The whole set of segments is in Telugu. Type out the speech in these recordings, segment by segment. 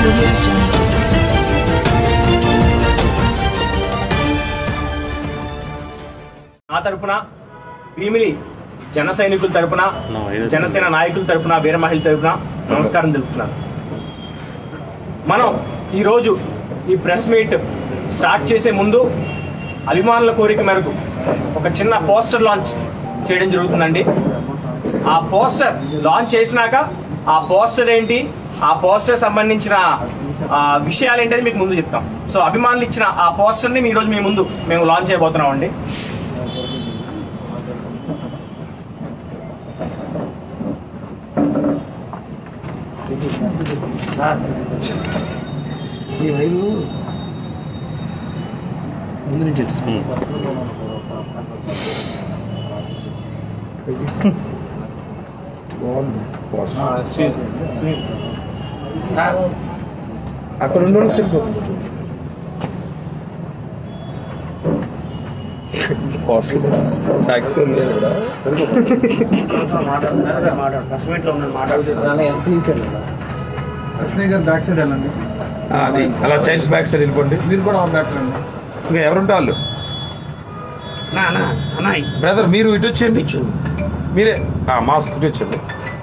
audio jungle. నా తరపున భీమిలి జన సైనికుల తరపున జనసేన నాయకుల తరపున వీర మహిళల తరపున నమస్కారం తెలుపుతున్నాను మనం ఈరోజు ఈ ప్రెస్ మీట్ స్టార్ట్ చేసే ముందు అభిమానుల కోరిక మేరకు ఒక చిన్న పోస్టర్ లాంచ్ చేయడం జరుగుతుందండి ఆ పోస్టర్ లాంచ్ చేసినాక ఆ పోస్టర్ ఏంటి ఆ పోస్టర్ సంబంధించిన ఆ, విషయాలు ఏంటని మీకు ముందు చెప్తాం సో అభిమానులు ఇచ్చిన ఆ పోస్టర్ని ఈ రోజు మీ ముందు మేము లాంచ్ చేయబోతున్నాం అండి ఈ వైరు ముందు నుంచి ఇటు. బాగుంది అక్కడ ఉండి సిల్క్ కాస్ట్లీ సాక్స్ ఉంది కూడా కృష్ణయ్య గారు బ్యాక్ సైడ్ వెళ్ళండి ఆ, అది అలా చైల్డ్స్ బ్యాక్ సైడ్ వెళ్ళిపోండి మీరు కూడా బ్యాక్ రండి ఇంకా ఎవరుంటే వాళ్ళు బ్రదర్ మీరు ఇటు వచ్చేయండి మీరే ఆ, మాస్క్ ఇటు వచ్చేయండి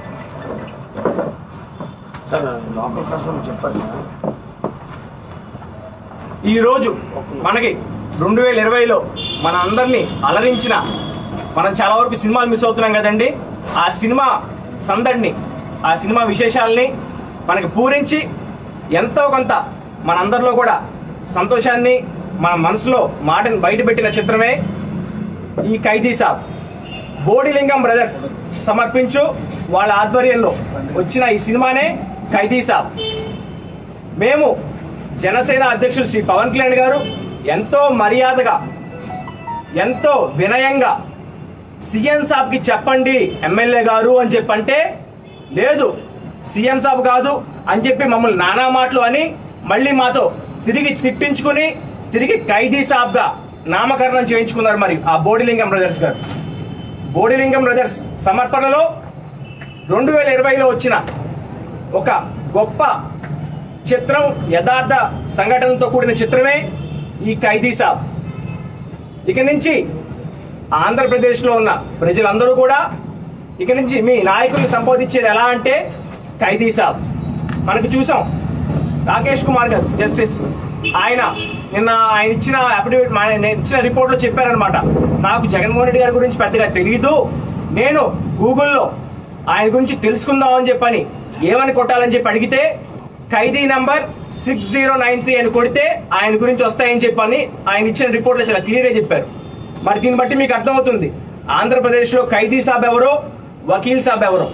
ఈ రోజు మనకి రెండు వేల ఇరవైలో మన అందరినీ అలరించిన మనం చాలా వరకు సినిమాలు మిస్ అవుతున్నాం కదండి ఆ సినిమా సందడిని ఆ సినిమా విశేషాలని మనకి పూరించి ఎంతో కొంత మనందరిలో కూడా సంతోషాన్ని మన మనసులో మాటని బయటపెట్టిన చిత్రమే ఈ ఖైదీ సాబ్ బోడిలింగం బ్రదర్స్ సమర్పించు వాళ్ళ ఆధ్వర్యంలో వచ్చిన ఈ సినిమానే ఖైదీ సాబ్ మేము జనసేన అధ్యక్షులు శ్రీ పవన్ కళ్యాణ్ గారు ఎంతో మర్యాదగా ఎంతో వినయంగా సీఎం సాబ్కి చెప్పండి ఎమ్మెల్యే గారు అని చెప్పంటే లేదు సీఎం సాబ్ కాదు అని చెప్పి మమ్మల్ని నానా మాటలు అని మళ్ళీ మాతో తిరిగి తిట్టించుకుని తిరిగి ఖైదీ సాబ్గా నామకరణం చేయించుకున్నారు మరి ఆ బోడిలింగం బ్రదర్స్ గారు బోడిలింగం బ్రదర్స్ సమర్పణలో రెండు వేల ఇరవైలో వచ్చిన ఒక గొప్ప చిత్రం యథార్థ సంఘటనతో కూడిన చిత్రమే ఈ ఖైదీ సాబ్ ఇక నుంచి ఆంధ్రప్రదేశ్లో ఉన్న ప్రజలందరూ కూడా ఇక నుంచి మీ నాయకుల్ని సంబోధించేది ఎలా అంటే ఖైదీ సాబ్ మనకు చూసాం రాకేష్ కుమార్ గారు జస్టిస్ ఆయన నిన్న ఆయన ఇచ్చిన అఫిడవిట్ మా- నేను ఇచ్చిన రిపోర్ట్లో చెప్పారనమాట నాకు జగన్మోహన్ రెడ్డి గారి గురించి పెద్దగా తెలియదు నేను గూగుల్లో ఆయన గురించి తెలుసుకుందాం అని చెప్పని ఏమని కొట్టాలని చెప్పి అడిగితే ఖైదీ number six zero nine three అని కొడితే ఆయన గురించి వస్తాయని చెప్పని ఆయన ఇచ్చిన రిపోర్ట్లో చాలా క్లియర్గా చెప్పారు మరి దీన్ని బట్టి మీకు అర్థమవుతుంది ఆంధ్రప్రదేశ్లో ఖైదీ సాబ్ ఎవరో వకీల్ సాబ్ ఎవరో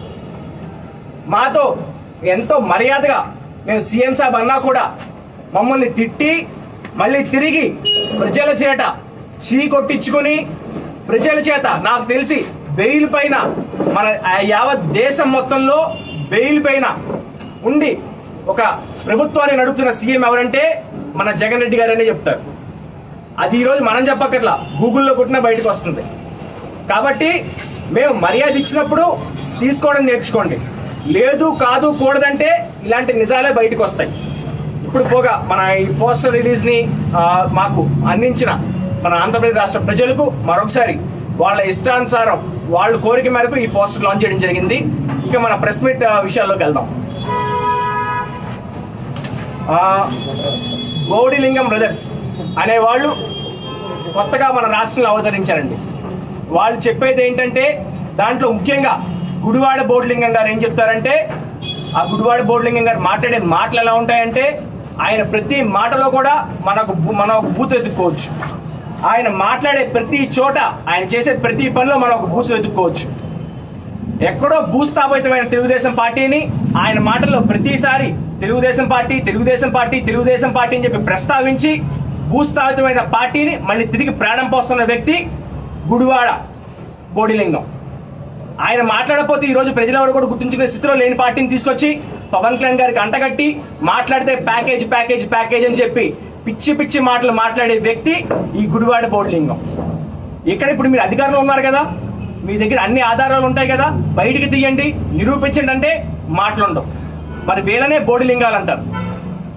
మాతో ఎంతో మర్యాదగా మేము సీఎం సాబ్ అన్నా కూడా మమ్మల్ని తిట్టి మళ్ళీ తిరిగి ప్రజల చేత చీ కొట్టించుకుని ప్రజల చేత నాకు తెలిసి బెయిల్ పైన మన ఆ యావత్ దేశం మొత్తంలో బెయిల్ పైన ఉండి ఒక ప్రభుత్వాన్ని నడుపుతున్న సీఎం ఎవరంటే మన జగన్ రెడ్డి గారనే చెప్తారు అది ఈరోజు మనం చెప్పక్కర్లా గూగుల్లో కొట్టినా బయటకు వస్తుంది కాబట్టి మేము మర్యాద ఇచ్చినప్పుడు తీసుకోవడం నేర్చుకోండి లేదు కాదు కూడదంటే ఇలాంటి నిజాలే బయటకు వస్తాయి ఇప్పుడు పోగా మన ఈ పోస్టర్ రిలీజ్ ని ఆ, మాకు అందించిన మన ఆంధ్రప్రదేశ్ రాష్ట్ర ప్రజలకు మరొకసారి వాళ్ళ ఇష్టానుసారం వాళ్ళ కోరిక మేరకు ఈ పోస్టర్ లాంచ్ చేయడం జరిగింది ఇక మన ప్రెస్ మీట్ ఆ, విషయాల్లోకి వెళ్దాం ఆ, గౌడిలింగం బ్రదర్స్ అనేవాళ్ళు కొత్తగా మన రాష్ట్రంలో అవతరించారండి వాళ్ళు చెప్పేది ఏంటంటే దాంట్లో ముఖ్యంగా గుడివాడ బోర్డులింగం గారు ఏం చెప్తారంటే ఆ గుడివాడ బోర్డులింగం గారు మాట్లాడే మాటలు ఎలా ఉంటాయంటే ఆయన ప్రతి మాటలో కూడా మనకు బూ- మనం ఒక బూత్ వెతుక్కోవచ్చు ఆయన మాట్లాడే ప్రతి చోట ఆయన చేసే ప్రతి పనిలో మనం ఒక బూత్ వెతుక్కోవచ్చు ఎక్కడో భూస్థాపితమైన తెలుగుదేశం పార్టీని ఆయన మాటల్లో ప్రతిసారి Telugu Desam party Telugu Desam party Telugu Desam party అని చెప్పి ప్రస్తావించి భూస్థాపితమైన పార్టీని మళ్ళీ తిరిగి ప్రాణం పోస్తున్న వ్యక్తి గుడివాడ బోడిలింగం ఆయన మాట్లాడకపోతే ఈ రోజు ప్రజలెవరు కూడా గుర్తుంచుకునే స్థితిలో లేని పార్టీని తీసుకొచ్చి పవన్ కళ్యాణ్ గారికి అంటగట్టి మాట్లాడితే ప్యాకేజ్ ప్యాకేజ్ ప్యాకేజ్ అని చెప్పి పిచ్చి పిచ్చి మాటలు మాట్లాడే వ్యక్తి ఈ గుడివాడ బోడిలింగం ఇక్కడ ఇప్పుడు మీరు అధికారంలో ఉన్నారు కదా మీ దగ్గర అన్ని ఆధారాలు ఉంటాయి కదా బయటికి తీయండి నిరూపించండి అంటే మాటలుండవు మరి వీళ్ళనే బోడిలింగాలు అంటారు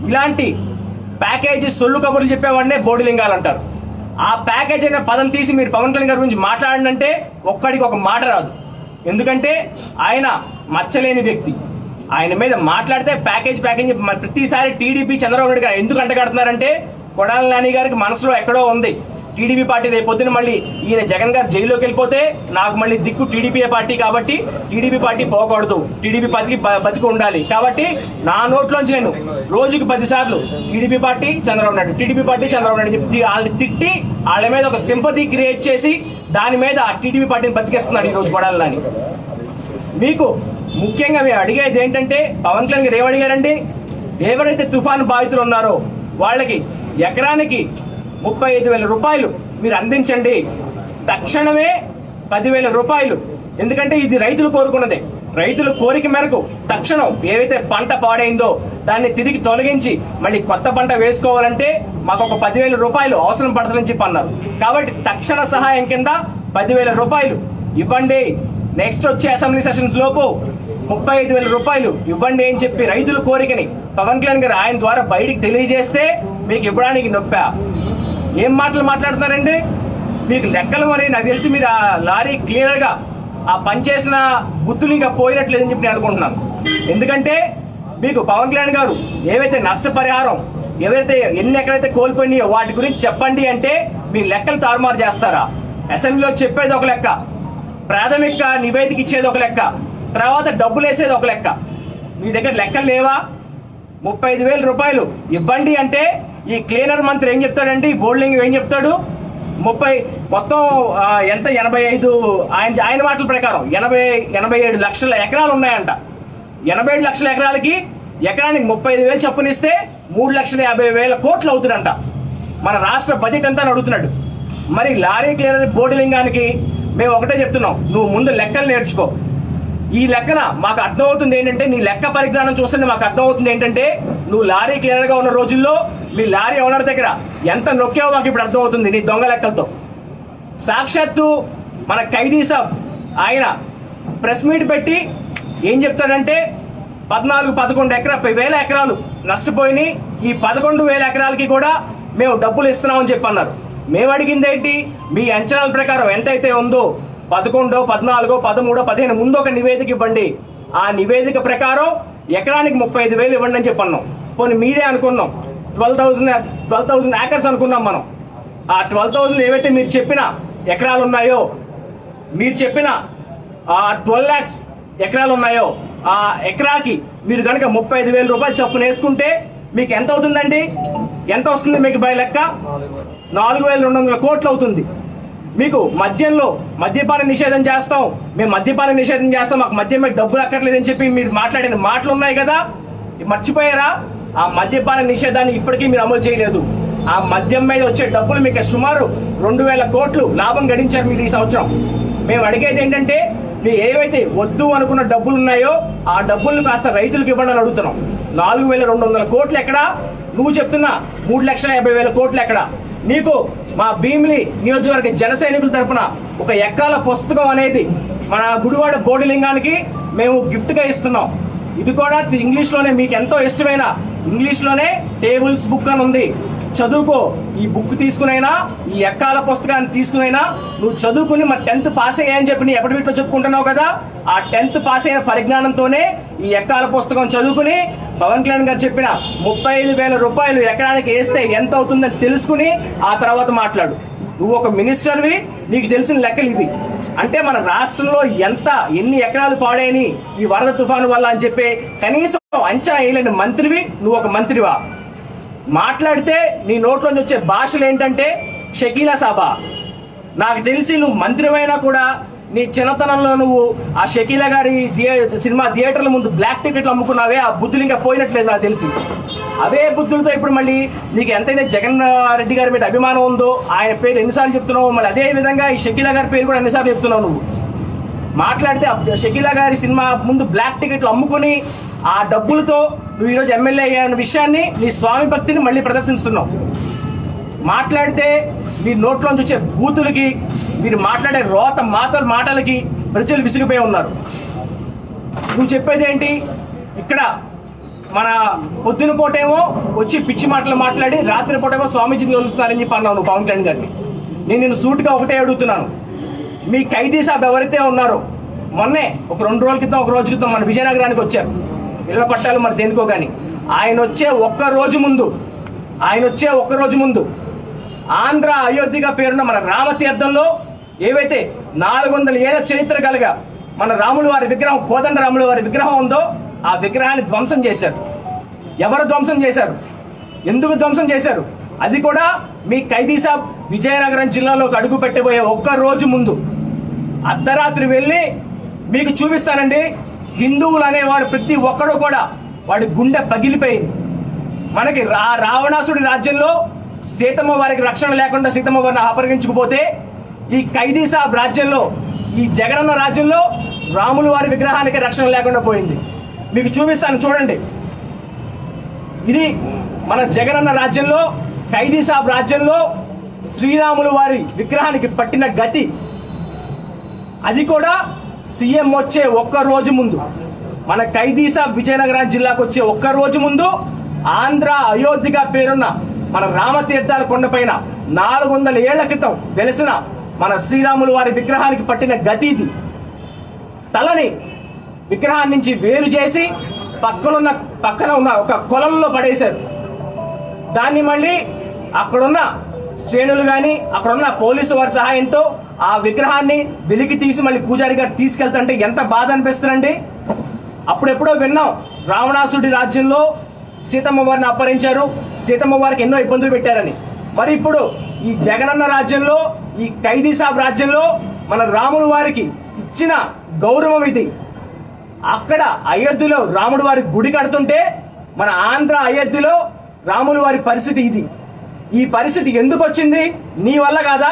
ఇలాంటి ప్యాకేజీ సొల్లు కబుర్లు చెప్పేవాడినే బోడిలింగాలు అంటారు ఆ ప్యాకేజ్ అనే పదం తీసి మీరు పవన్ కళ్యాణ్ గారి గురించి మాట్లాడంటే ఒక్కడికి ఒక మాట రాదు ఎందుకంటే ఆయన మచ్చలేని వ్యక్తి ఆయన మీద మాట్లాడితే ప్యాకేజ్ ప్యాకేజ్ చెప్పి మరి ప్రతిసారి టీడీపీ చంద్రబాబు నాయుడు గారు ఎందుకు అంటగడుతున్నారంటే కొడాలి నాని గారికి మనసులో ఎక్కడో ఉంది టీడీపీ పార్టీ రేపు పొద్దున మళ్ళీ ఈయన జగన్ గారు జైల్లోకి వెళ్ళిపోతే నాకు మళ్ళీ దిక్కు టీడీపీ పార్టీ కాబట్టి టీడీపీ పార్టీ పోకూడదు టీడీపీ పార్టీకి బ- బతికి ఉండాలి కాబట్టి నా నోట్లోంచి నేను రోజుకి పది సార్లు TDP party Chandrababu Naidu TDP party Chandrababu Naidu చెప్పి వాళ్ళని తిట్టి వాళ్ళ మీద ఒక సింపతి క్రియేట్ చేసి దాని మీద ఆ టీడీపీ పార్టీని బతికేస్తున్నాడు ఈ రోజు కొడాలని మీకు ముఖ్యంగా మేము అడిగేది ఏంటంటే పవన్ కళ్యాణ్ గారు ఏమడిగారండి ఎవరైతే తుఫాను బాధితులు ఉన్నారో వాళ్ళకి ఎకరానికి ముప్పై ఐదు వేల రూపాయలు మీరు అందించండి తక్షణమే పదివేల రూపాయలు ఎందుకంటే ఇది రైతులు కోరుకున్నదే రైతుల కోరిక మేరకు తక్షణం ఏదైతే పంట పాడైందో దాన్ని తిరిగి తొలగించి మళ్ళీ కొత్త పంట వేసుకోవాలంటే మాకు ఒక పదివేల రూపాయలు అవసరం పడుతుందని చెప్పి అన్నారు కాబట్టి తక్షణ సహాయం కింద పదివేల రూపాయలు ఇవ్వండి నెక్స్ట్ వచ్చే అసెంబ్లీ సెషన్స్ లోపు ముప్పై ఐదు వేల రూపాయలు ఇవ్వండి అని చెప్పి రైతుల కోరికని పవన్ కళ్యాణ్ గారు ఆయన ద్వారా బయటికి తెలియజేస్తే మీకు ఇవ్వడానికి నొప్పా ఏం మాటలు మాట్లాడుతున్నారండి మీకు లెక్కలు మరి నాకు తెలిసి మీరు ఆ లారీ క్లియర్ గా ఆ పనిచేసిన గుర్తులు ఇంకా పోయినట్లేదని చెప్పి నేను అనుకుంటున్నాను ఎందుకంటే మీకు పవన్ కళ్యాణ్ గారు ఏవైతే నష్టపరిహారం ఏవైతే ఎన్ని ఎక్కడైతే కోల్పోయినాయో వాటి గురించి చెప్పండి అంటే మీ లెక్కలు తారుమారు చేస్తారా అసెంబ్లీలో చెప్పేది ఒక లెక్క ప్రాథమిక నివేదిక ఇచ్చేది ఒక లెక్క తర్వాత డబ్బులు వేసేది ఒక లెక్క మీ దగ్గర లెక్కలు లేవా ముప్పై ఐదు వేల రూపాయలు ఇవ్వండి అంటే ఈ క్లీనర్ మంత్రి ఏం చెప్తాడండి ఈ బోల్డింగ్ ఏం చెప్తాడు ముప్పై మొత్తం ఆ, ఎంత ఎనభై ఐదు ఆయన ఆయన మాటల ప్రకారం ఎనభై ఎనభై ఏడు లక్షల ఎకరాలు ఉన్నాయంట ఎనభై ఏడు లక్షల ఎకరాలకి ఎకరానికి ముప్పై ఐదు వేలు చొప్పునిస్తే మూడు లక్షల యాభై వేల కోట్లు అవుతుందంట మన రాష్ట్ర బడ్జెట్ అంతా అని అడుగుతున్నాడు మరి లారీ క్లియర్ బోర్డు లింగానికి మేము ఒకటే చెప్తున్నాం నువ్వు ముందు లెక్కలు నేర్చుకో ఈ లెక్కన మాకు అర్థమవుతుంది ఏంటంటే నీ లెక్క పరిజ్ఞానం చూస్తుంటే మాకు అర్థమవుతుంది ఏంటంటే నువ్వు లారీ క్లియర్ గా ఉన్న రోజుల్లో మీ లారీ ఓనర్ దగ్గర ఎంత నొక్కావో మాకు ఇప్పుడు అర్థమవుతుంది నీ దొంగ లెక్కలతో సాక్షాత్తు మన ఖైదీ సాబ్ ఆయన ప్రెస్ మీట్ పెట్టి ఏం చెప్తాడంటే పద్నాలుగు పదకొండు ఎకరా వేల ఎకరాలు నష్టపోయినాయి ఈ పదకొండు వేల ఎకరాలకి కూడా మేము డబ్బులు ఇస్తున్నామని చెప్పి అన్నారు మేము అడిగింది ఏంటి మీ అంచనాల ప్రకారం ఎంతైతే ఉందో పదకొండో పద్నాలుగో పదమూడో పదిహేను ముందు ఒక నివేదిక ఇవ్వండి ఆ నివేదిక ప్రకారం ఎకరానికి ముప్పై ఐదు వేలు ఇవ్వండి అని చెప్పి అన్నాం పోనీ మీదే అనుకున్నాం twelve thousand twelve thousand acres అనుకున్నాం మనం ఆ ట్వెల్వ్ థౌసండ్ ఏవైతే మీరు చెప్పిన ఎకరాలు ఉన్నాయో మీరు చెప్పిన ఆ ట్వెల్వ్ ల్యాక్స్ ఎకరాలు ఉన్నాయో ఆ ఎకరాకి మీరు కనుక ముప్పై ఐదు వేల రూపాయలు చొప్పున వేసుకుంటే మీకు ఎంత అవుతుందండి ఎంత వస్తుంది మీకు బై లెక్క నాలుగు వేల రెండు వందల కోట్లు అవుతుంది మీకు మద్యంలో మద్యపాన నిషేధం చేస్తాం మేము మద్యపాన నిషేధం చేస్తాం మాకు మద్యం మీద డబ్బులు అక్కర్లేదని చెప్పి మీరు మాట్లాడిన మాటలు ఉన్నాయి కదా ఇవి మర్చిపోయారా ఆ మద్యపాన నిషేధాన్ని ఇప్పటికీ మీరు అమలు చేయలేదు ఆ మద్యం మీద వచ్చే డబ్బులు మీకు సుమారు రెండు వేల కోట్లు లాభం గడించారు మీరు ఈ సంవత్సరం మేము అడిగేది ఏంటంటే మీరు ఏవైతే వద్దు అనుకున్న డబ్బులు ఉన్నాయో ఆ డబ్బులను కాస్త రైతులకు ఇవ్వండి అని అడుగుతున్నాం నాలుగు వేల రెండు వందల కోట్లు ఎక్కడ నువ్వు చెప్తున్నా మూడు లక్షల యాభై వేల కోట్లు ఎక్కడ నీకు మా భీమిలి నియోజకవర్గ జన సైనికుల తరపున ఒక ఎక్కాల పుస్తకం అనేది మన గుడివాడ బోడిలింగానికి మేము గిఫ్ట్ గా ఇస్తున్నాం ఇది కూడా ఇంగ్లీష్ లోనే మీకు ఎంతో ఇష్టమైన ఇంగ్లీష్ లోనే టేబుల్స్ బుక్ అని ఉంది చదువుకో ఈ బుక్ తీసుకునైనా ఈ ఎక్కాల పుస్తకాన్ని తీసుకునైనా నువ్వు చదువుకుని మరి టెన్త్ పాస్ అయ్యాయని చెప్పి నీ ఎప్పటి చెప్పుకుంటున్నావు కదా ఆ టెన్త్ పాస్ అయిన పరిజ్ఞానంతోనే ఈ ఎక్కాల పుస్తకం చదువుకుని పవన్ కళ్యాణ్ గారు చెప్పిన ముప్పై ఐదు వేల రూపాయలు ఎకరానికి వేస్తే ఎంత అవుతుందని తెలుసుకుని ఆ తర్వాత మాట్లాడు నువ్వు ఒక మినిస్టర్వి నీకు తెలిసిన లెక్కలు ఇవి అంటే మన రాష్ట్రంలో ఎంత ఎన్ని ఎకరాలు పాడైని ఈ వరద తుఫాను వల్ల అని చెప్పి కనీసం అంచనా వేయలేని మంత్రివి నువ్వు ఒక మంత్రివా మాట్లాడితే నీ నోట్లోంచి వచ్చే భాషలు ఏంటంటే షకీలా సాబా నాకు తెలిసి నువ్వు మంత్రివైనా కూడా నీ చిన్నతనంలో నువ్వు ఆ షకీలా గారి థియే- సినిమా థియేటర్ల ముందు బ్లాక్ టికెట్లు అమ్ముకున్నావే ఆ బుద్ధులు ఇంకా పోయినట్లేదు నాకు తెలిసి అవే బుద్ధులతో ఇప్పుడు మళ్ళీ నీకు ఎంతైతే జగన్ రెడ్డి గారి మీద అభిమానం ఉందో ఆయన పేరు ఎన్నిసార్లు చెప్తున్నావు మళ్ళీ అదే విధంగా ఈ షకీలా గారి పేరు కూడా ఎన్నిసార్లు చెప్తున్నావు నువ్వు మాట్లాడితే ఆ షకీలా గారి సినిమా ముందు బ్లాక్ టికెట్లు అమ్ముకుని ఆ డబ్బులతో నువ్వు ఈరోజు ఎమ్మెల్యే అయ్యాన విషయాన్ని నీ స్వామి భక్తిని మళ్ళీ ప్రదర్శిస్తున్నావు మాట్లాడితే మీ నోట్లోంచి వచ్చే బూతులకి మీరు మాట్లాడే రోత మాటల మాటలకి ప్రజలు విసిగిపోయి ఉన్నారు నువ్వు చెప్పేది ఏంటి ఇక్కడ మన పొద్దున పూటేమో వచ్చి పిచ్చి మాటలు మాట్లాడి రాత్రి పూటేమో స్వామీజీని కలుస్తున్నారని చెప్పి అన్నావు నువ్వు పవన్ కళ్యాణ్ గారిని నేను నిన్ను సూటిగా ఒకటే అడుగుతున్నాను మీ ఖైదీ సాబ్ ఎవరైతే ఉన్నారో మొన్నే ఒక రెండు రోజుల క్రితం ఒక రోజు క్రితం మన విజయనగరానికి వచ్చారు ఇళ్ల పట్టాలు మరి దేనికో కానీ ఆయన వచ్చే ఒక్క రోజు ముందు ఆయన వచ్చే ఒక్క రోజు ముందు ఆంధ్ర అయోధ్యగా పేరున్న మన రామతీర్థంలో ఏవైతే నాలుగు వందల ఏళ్ల చరిత్ర కలగా మన రాముల వారి విగ్రహం కోదండ రాముల వారి విగ్రహం ఉందో ఆ విగ్రహాన్ని ధ్వంసం చేశారు ఎవరు ధ్వంసం చేశారు ఎందుకు ధ్వంసం చేశారు అది కూడా మీ ఖైదీ సాబ్ విజయనగరం జిల్లాలోకి అడుగు పెట్టబోయే ఒక్క రోజు ముందు అర్ధరాత్రి వెళ్ళి మీకు చూపిస్తానండి హిందువులు అనేవాడు ప్రతి ఒక్కడు కూడా వాడి గుండె పగిలిపోయింది మనకి రా రావణాసుడి రాజ్యంలో సీతమ్మ వారికి రక్షణ లేకుండా సీతమ్మ వారిని అపహరించుకుపోతే ఈ ఖైదీ సాబ్ రాజ్యంలో ఈ జగనన్న రాజ్యంలో రాములు వారి విగ్రహానికి రక్షణ లేకుండా పోయింది మీకు చూపిస్తాను చూడండి ఇది మన జగనన్న రాజ్యంలో ఖైదీ సాబ్ రాజ్యంలో శ్రీరాములు వారి విగ్రహానికి పట్టిన గతి అది కూడా సీఎం వచ్చే ఒక్క రోజు ముందు మన ఖైదీ సాబ్ విజయనగరం జిల్లాకు వచ్చే ఒక్క రోజు ముందు ఆంధ్ర అయోధ్యగా పేరున్న మన రామతీర్థాల కొండపైన నాలుగు వందల ఏళ్ల క్రితం వెలిసిన మన శ్రీరాములు వారి విగ్రహానికి పట్టిన గతి ఇది తలని విగ్రహాన్ని నుంచి వేరు చేసి పక్కనున్న పక్కన ఉన్న ఒక కొలంలో పడేశారు దాన్ని మళ్ళీ అక్కడున్న శ్రేణులు గాని అక్కడున్న పోలీసు వారి సహాయంతో ఆ విగ్రహాన్ని వెలికి తీసి మళ్ళీ పూజారి గారు తీసుకెళ్తుంటే ఎంత బాధ అనిపిస్తుందండి అప్పుడెప్పుడో విన్నాం రావణాసుడి రాజ్యంలో సీతమ్మ వారిని అపహరించారు సీతమ్మ వారికి ఎన్నో ఇబ్బందులు పెట్టారని మరి ఇప్పుడు ఈ జగనన్న రాజ్యంలో ఈ ఖైదీ సాబ్ రాజ్యంలో మన రాములు వారికి ఇచ్చిన గౌరవం ఇది అక్కడ అయోధ్యలో రాముడు వారి గుడి కడుతుంటే మన ఆంధ్ర అయోధ్యలో రాములు వారి పరిస్థితి ఇది ఈ పరిస్థితి ఎందుకు వచ్చింది నీ వల్ల కాదా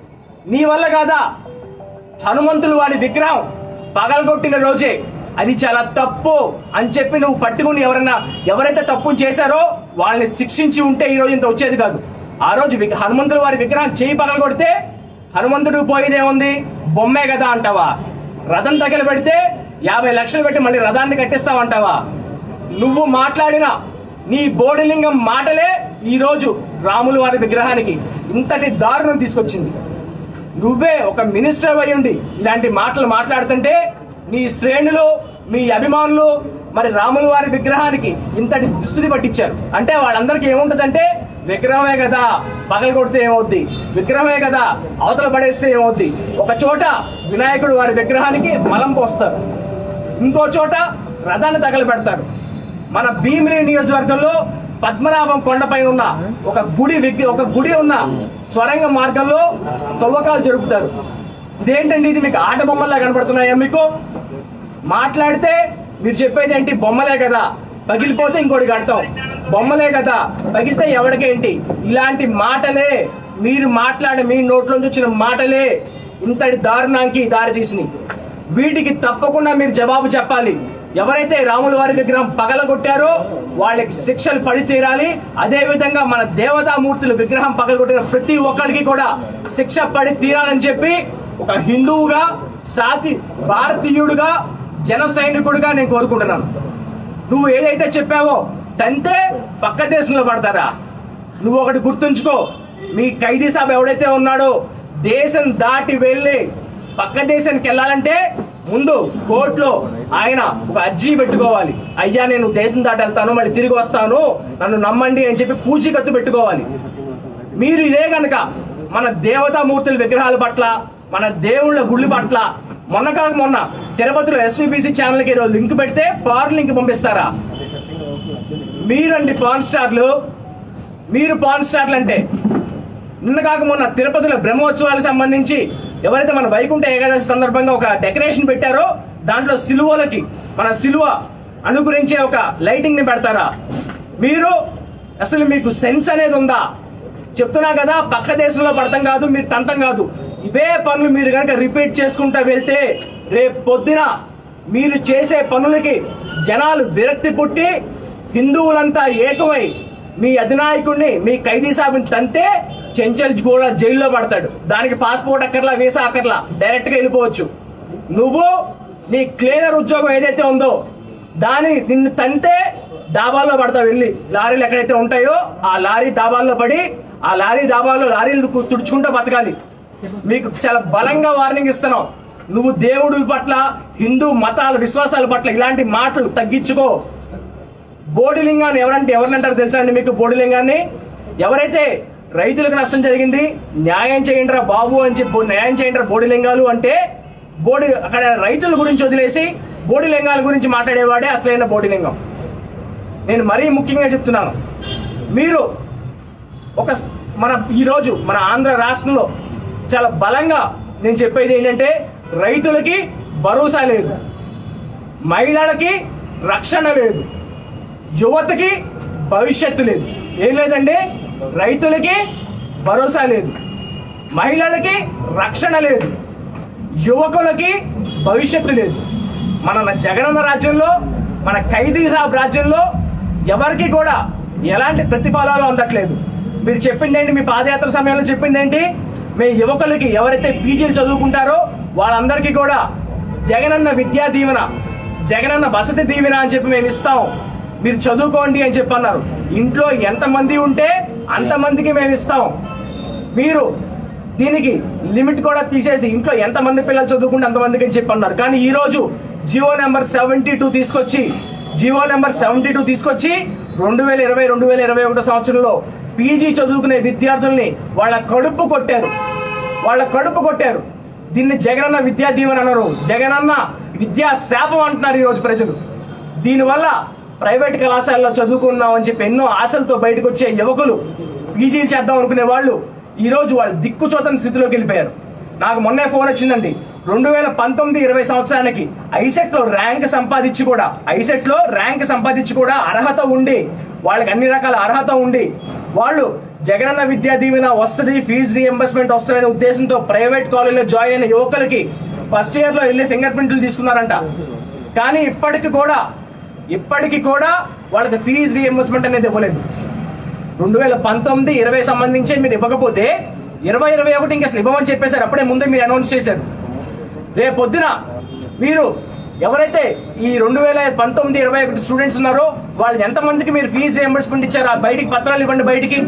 నీ వల్ల కాదా హనుమంతులు వారి విగ్రహం పగలగొట్టిన రోజే అది చాలా తప్పు అని చెప్పి నువ్వు పట్టుకుని ఎవరైనా ఎవరైతే తప్పు చేశారో వాళ్ళని శిక్షించి ఉంటే ఈ రోజు ఇంత వచ్చేది కాదు ఆ రోజు విగ్- హనుమంతుల వారి విగ్రహం చేయి పగలగొడితే హనుమంతుడు పోయేదేముంది బొమ్మే కదా అంటావా రథం తగిలి పెడితే యాభై లక్షలు పెట్టి మళ్ళీ రథాన్ని కట్టిస్తావంటావా నువ్వు మాట్లాడిన నీ బోడిలింగం మాటలే ఈ రోజు రాములు వారి విగ్రహానికి ఇంతటి దారుణం తీసుకొచ్చింది నువ్వే ఒక మినిస్టర్ అయి ఉండి ఇలాంటి మాటలు మాట్లాడుతుంటే నీ శ్రేణులు మీ అభిమానులు మరి రాముల వారి విగ్రహానికి ఇంతటి దుస్థితి పట్టించారు అంటే వాళ్ళందరికీ ఏముంటదంటే విగ్రహమే కదా పగల కొడితే ఏమవుద్ది విగ్రహమే కదా అవతల పడేస్తే ఏమవుద్ది ఒక చోట వినాయకుడు వారి విగ్రహానికి మలం పోస్తారు ఇంకో చోట రథాన్ని తగలబెడతారు మన భీమిలి నియోజకవర్గంలో పద్మనాభం కొండపై ఉన్న ఒక గుడి విగ్ర- ఒక గుడి ఉన్న స్వరంగ మార్గంలో తవ్వకాలు జరుపుతారు ఇదేంటండి ఇది మీకు ఆట బొమ్మల్లా కనపడుతున్నాయా మీకు మాట్లాడితే మీరు చెప్పేది ఏంటి బొమ్మలే కదా పగిలిపోతే ఇంకోటి కడతాం బొమ్మలే కదా పగిలితే ఎవరికేంటి ఇలాంటి మాటలే మీరు మాట్లాడే మీ నోట్లోంచి వచ్చిన మాటలే ఇంతటి దారుణానికి దారి తీసినాయి వీటికి తప్పకుండా మీరు జవాబు చెప్పాలి ఎవరైతే రాముల వారి విగ్రహం పగలగొట్టారో వాళ్ళకి శిక్షలు పడి తీరాలి అదే విధంగా మన దేవతామూర్తులు విగ్రహం పగలగొట్టిన ప్రతి ఒక్కరికి కూడా శిక్ష పడి తీరాలని చెప్పి ఒక హిందువుగా సాతి భారతీయుడుగా జన సైనికుడిగా నేను కోరుకుంటున్నాను నువ్వు ఏదైతే చెప్పావో తంతే పక్క దేశంలో పడతారా నువ్వు ఒకటి గుర్తుంచుకో మీ ఖైదీ సాబ్ ఎవడైతే ఉన్నాడో దేశం దాటి వెళ్ళి పక్క దేశానికి వెళ్ళాలంటే ముందు కోర్టులో ఆయన ఒక అర్జీ పెట్టుకోవాలి అయ్యా నేను దేశం దాటి వెళ్తాను మళ్ళీ తిరిగి వస్తాను నన్ను నమ్మండి అని చెప్పి పూచీకత్తు పెట్టుకోవాలి మీరు ఇదే గనక మన దేవతామూర్తుల విగ్రహాల పట్ల మన దేవుళ్ళ గుళ్ళు పట్ల మొన్న కాక మొన్న తిరుపతిలో ఎస్వీబీసీ ఛానల్ కి ఏదో లింక్ పెడితే పార్ లింక్ పంపిస్తారా మీరండి పాన్ స్టార్లు మీరు పాన్ స్టార్లు అంటే నిన్న కాక మొన్న తిరుపతిలో బ్రహ్మోత్సవాలకు సంబంధించి ఎవరైతే మన వైకుంఠ ఏకాదశి సందర్భంగా ఒక డెకరేషన్ పెట్టారో దాంట్లో సిలువలకి మన సిలువ అనుగురించే ఒక లైటింగ్ ని పెడతారా మీరు అసలు మీకు సెన్స్ అనేది ఉందా చెప్తున్నా కదా పక్క దేశంలో పడతాం కాదు మీరు తంతం కాదు ఇవే పనులు మీరు కనుక రిపీట్ చేసుకుంటా వెళ్తే రేపు పొద్దున మీరు చేసే పనులకి జనాలు విరక్తి పుట్టి హిందువులంతా ఏకమై మీ అధినాయకుడిని మీ ఖైదీ సాబిని తంటే చెంచల్ కూడా జైల్లో పడతాడు దానికి పాస్పోర్ట్ అక్కర్లా వీసా అక్కర్లా డైరెక్ట్ గా వెళ్ళిపోవచ్చు నువ్వు నీ క్లీనర్ ఉద్యోగం ఏదైతే ఉందో దాని నిన్ను తంతే డాబాల్లో పడతా వెళ్ళి లారీలు ఎక్కడైతే ఉంటాయో ఆ లారీ దాబాల్లో పడి ఆ లారీ దాబాల్లో లారీలు కు- తుడుచుకుంటూ బతకాలి మీకు చాలా బలంగా వార్నింగ్ ఇస్తున్నాం నువ్వు దేవుడి పట్ల హిందూ మతాల విశ్వాసాల పట్ల ఇలాంటి మాటలు తగ్గించుకో బోడిలింగాన్ని ఎవరంటే ఎవరినంటారు తెలుసా అండి మీకు బోడిలింగాన్ని ఎవరైతే రైతులకు నష్టం జరిగింది న్యాయం చేయండిరా బాబు అని చెప్పి న్యాయం చేయండిరా బోడిలింగాలు అంటే బోడి అక్కడ రైతుల గురించి వదిలేసి బోడిలింగాల గురించి మాట్లాడేవాడే అసలైన బోడిలింగం నేను మరీ ముఖ్యంగా చెప్తున్నాను మీరు ఒక స్- మన ఈరోజు మన ఆంధ్ర రాష్ట్రంలో చాలా బలంగా నేను చెప్పేది ఏంటంటే రైతులకి భరోసా లేదు మహిళలకి రక్షణ లేదు యువతకి భవిష్యత్తు లేదు ఏం లేదండి రైతులకి భరోసా లేదు మహిళలకి రక్షణ లేదు యువకులకి భవిష్యత్తు లేదు మన జగనన్న రాజ్యంలో మన ఖైదీ సాబ్ రాజ్యంలో ఎవరికి కూడా ఎలాంటి ప్రతిఫలాలు అందట్లేదు మీరు చెప్పింది ఏంటి మీ పాదయాత్ర సమయంలో చెప్పింది ఏంటి మీ యువకులకి ఎవరైతే పీజీలు చదువుకుంటారో వాళ్ళందరికీ కూడా జగనన్న విద్యా దీవెన జగనన్న వసతి దీవెన అని చెప్పి మేము ఇస్తాం మీరు చదువుకోండి అని చెప్పి అన్నారు ఇంట్లో ఎంతమంది ఉంటే అంతమందికి మేము ఇస్తాం మీరు దీనికి లిమిట్ కూడా తీసేసి ఇంట్లో ఎంతమంది పిల్లలు చదువుకుంటే అంతమందికి అని చెప్పి అన్నారు కానీ ఈ రోజు జియో నెంబర్ సెవెంటీ టూ తీసుకొచ్చి జియో నెంబర్ సెవెంటీ టూ తీసుకొచ్చి రెండు వేల ఇరవై రెండు వేల ఇరవై ఒకటో సంవత్సరంలో పీజీ చదువుకునే విద్యార్థుల్ని వాళ్ళ కడుపు కొట్టారు వాళ్ళ కడుపు కొట్టారు దీన్ని జగనన్న విద్యా దీవెన అన్నారు జగనన్న విద్యా శాపం అంటున్నారు ఈ రోజు ప్రజలు దీనివల్ల ప్రైవేట్ కళాశాలలో చదువుకున్నాం అని చెప్పి ఎన్నో ఆశలతో బయటకు వచ్చే యువకులు పీజీలు చేద్దాం అనుకునే వాళ్ళు ఈ రోజు వాళ్ళు దిక్కుచోతని స్థితిలోకి వెళ్ళిపోయారు నాకు మొన్నే ఫోన్ వచ్చిందండి రెండు వేల పంతొమ్మిది ఇరవై సంవత్సరానికి ఐసెట్ లో ర్యాంక్ సంపాదించి కూడా ఐసెట్ లో ర్యాంక్ సంపాదించి కూడా అర్హత ఉండి వాళ్ళకి అన్ని రకాల అర్హత ఉండి వాళ్ళు జగనన్న విద్యా దీవెన వస్తుంది ఫీజు రీఎంబర్స్మెంట్ వస్తుందనే ఉద్దేశంతో ప్రైవేట్ కాలేజీలో జాయిన్ అయిన యువకులకి ఫస్ట్ ఇయర్ లో వెళ్ళి ఫింగర్ ప్రింట్లు తీసుకున్నారంట కానీ ఇప్పటికి కూడా ఇప్పటికి కూడా వాళ్ళకి ఫీజు రీఎంబర్స్మెంట్ అనేది ఇవ్వలేదు రెండు వేల పంతొమ్మిది ఇరవై సంబంధించి మీరు ఇవ్వకపోతే ఇరవై ఇరవై ఒకటి ఇంకా అసలు ఇవ్వమని చెప్పేశారు అప్పుడే ముందే మీరు అనౌన్స్ చేశారు రేపు పొద్దున మీరు ఎవరైతే ఈ రెండు వేల పంతొమ్మిది ఇరవై ఒకటి స్టూడెంట్స్ ఉన్నారో వాళ్ళు ఎంతమందికి మీరు ఫీజు రియంబర్స్మెంట్ ఇచ్చారు ఆ బయటికి పత్రాలు ఇవ్వండి బయటికి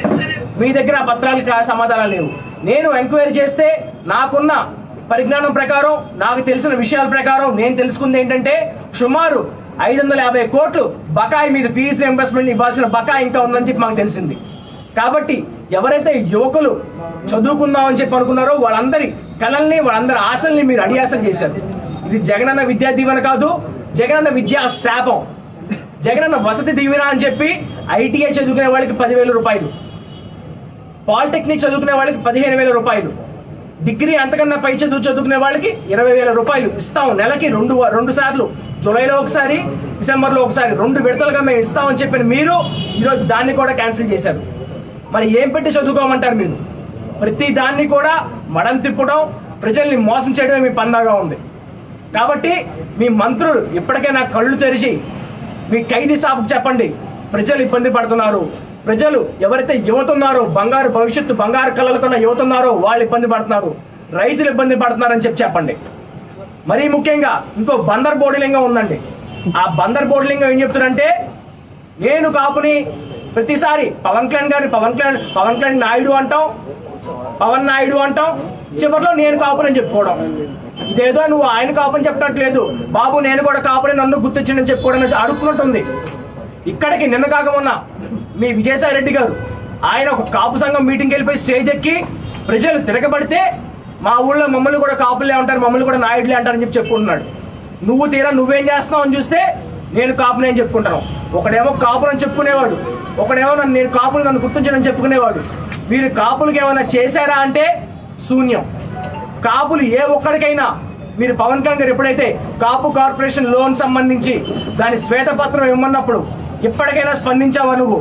మీ దగ్గర ఆ పత్రాలకి ఆ సమాధానాలు లేవు నేను ఎంక్వైరీ చేస్తే నాకున్న పరిజ్ఞానం ప్రకారం నాకు తెలిసిన విషయాల ప్రకారం నేను తెలుసుకుంది ఏంటంటే సుమారు ఐదు వందల యాభై కోట్లు బకాయి మీరు ఫీజు రియంబర్స్మెంట్ ఇవ్వాల్సిన బకాయి ఇంకా ఉందని చెప్పి మాకు తెలిసింది కాబట్టి ఎవరైతే యువకులు చదువుకుందామని చెప్పి అనుకున్నారో వాళ్ళందరి కళల్ని వాళ్ళందరి ఆశల్ని మీరు అడియాసలు చేశారు ఇది జగనన్న విద్యా దీవెన కాదు జగనన్న విద్యా శాపం జగనన్న వసతి దీవెన అని చెప్పి ఐటీఐ చదువుకునే వాళ్ళకి పదివేల రూపాయలు పాలిటెక్నిక్ చదువుకునే వాళ్ళకి పదిహేను వేల రూపాయలు డిగ్రీ అంతకన్నా పై చదువు చదువుకునే వాళ్ళకి ఇరవై వేల రూపాయలు ఇస్తాం నెలకి రెండు రెండు సార్లు జూలైలో ఒకసారి డిసెంబర్లో ఒకసారి రెండు విడతలుగా మేము ఇస్తామని చెప్పిన మీరు ఈరోజు దాన్ని కూడా క్యాన్సిల్ చేశారు మరి ఏం పెట్టి చదువుకోమంటారు మీరు ప్రతి దాన్ని కూడా మడం తిప్పడం ప్రజల్ని మోసం చేయడమే మీ పందాగా ఉంది కాబట్టి మీ మంత్రులు ఇప్పటికైనా కళ్ళు తెరిచి మీ ఖైదీ సాబుకు చెప్పండి ప్రజలు ఇబ్బంది పడుతున్నారు ప్రజలు ఎవరైతే యువత ఉన్నారో బంగారు భవిష్యత్తు బంగారు కళలకున్న యువత ఉన్నారో వాళ్ళు ఇబ్బంది పడుతున్నారు రైతులు ఇబ్బంది పడుతున్నారని చెప్పి చెప్పండి మరీ ముఖ్యంగా ఇంకో బందర్ బోర్డులింగం ఉందండి ఆ బందర్ బోర్డులింగం ఏం చెప్తున్నారంటే నేను కాపుని ప్రతిసారి పవన్ కళ్యాణ్ గారిని పవన్ కళ్యాణ్ పవన్ కళ్యాణ్ నాయుడు అంటాం పవన్ నాయుడు అంటాం చివరిలో నేను కాపునని చెప్పుకోవడం ఇదేదో నువ్వు ఆయన కాపని చెప్పట్లేదు బాబు నేను కూడా కాపుని నన్ను గుర్తించండి చెప్పుకోవడం అనేది అడుక్కున్నట్టుంది ఇక్కడికి నిన్న కాక మొన్న మీ విజయసాయి రెడ్డి గారు ఆయన ఒక కాపు సంఘం మీటింగ్కి వెళ్ళిపోయి స్టేజ్ ఎక్కి ప్రజలు తిరగబడితే మా ఊళ్ళో మమ్మల్ని కూడా కాపులే అంటారు మమ్మల్ని కూడా నాయుడులే అంటారని చెప్పి చెప్పుకుంటున్నాడు నువ్వు తీరా నువ్వేం చేస్తున్నావు అని చూస్తే నేను కాపుని అని చెప్పుకుంటాను ఒకడేమో కాపుని అని చెప్పుకునేవాడు ఒకడేమో నన్ను నేను కాపుని నన్ను గుర్తించనని చెప్పుకునేవాడు మీరు కాపులకి ఏమైనా చేశారా అంటే శూన్యం కాపులు ఏ ఒక్కడికైనా మీరు పవన్ కళ్యాణ్ గారు ఎప్పుడైతే కాపు కార్పొరేషన్ లోన్ సంబంధించి దాని శ్వేతపత్రం ఇవ్వమన్నప్పుడు ఇప్పటికైనా స్పందించావా నువ్వు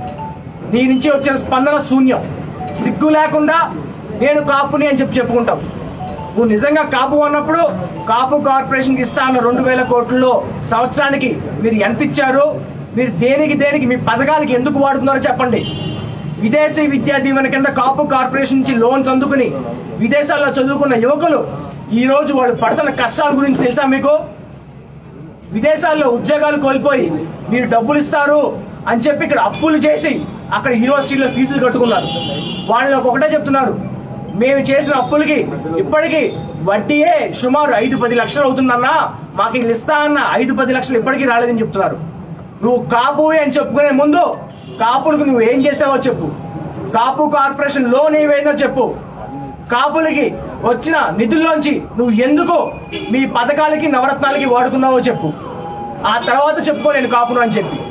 నీ నుంచి వచ్చిన స్పందన శూన్యం సిగ్గు లేకుండా నేను కాపుని అని చెప్పి చెప్పుకుంటావు నువ్వు నిజంగా కాపు అన్నప్పుడు కాపు కార్పొరేషన్కి ఇస్తా అన్న రెండు వేల కోట్లలో సంవత్సరానికి మీరు ఎంత ఇచ్చారు మీరు దేనికి దేనికి మీ పథకాలకి ఎందుకు వాడుతున్నారో చెప్పండి విదేశీ విద్యా దీవెన కింద కాపు కార్పొరేషన్ నుంచి లోన్స్ అందుకుని విదేశాల్లో చదువుకున్న యువకులు ఈ రోజు వాళ్ళు పడుతున్న కష్టాల గురించి తెలుసా మీకు విదేశాల్లో ఉద్యోగాలు కోల్పోయి మీరు డబ్బులు ఇస్తారు అని చెప్పి ఇక్కడ అప్పులు చేసి అక్కడ యూనివర్సిటీలో ఫీజులు కట్టుకున్నారు వాళ్ళు నాకు ఒకటే చెప్తున్నారు మేము చేసిన అప్పులకి ఇప్పటికీ వడ్డీయే సుమారు ఐదు పది లక్షలు అవుతుందన్నా మాకు ఇది ఇస్తా అన్న ఐదు పది లక్షలు ఇప్పటికీ రాలేదని చెప్తున్నారు నువ్వు కాపు అని చెప్పుకునే ముందు కాపులకు నువ్వు ఏం చేసావో చెప్పు కాపు కార్పొరేషన్ లోన్ ఏమైందో చెప్పు కాపులకి వచ్చిన నిధుల్లోంచి నువ్వు ఎందుకు మీ పథకాలకి నవరత్నాలకి వాడుకున్నావో చెప్పు ఆ తర్వాత చెప్పుకో నేను కాపును అని చెప్పి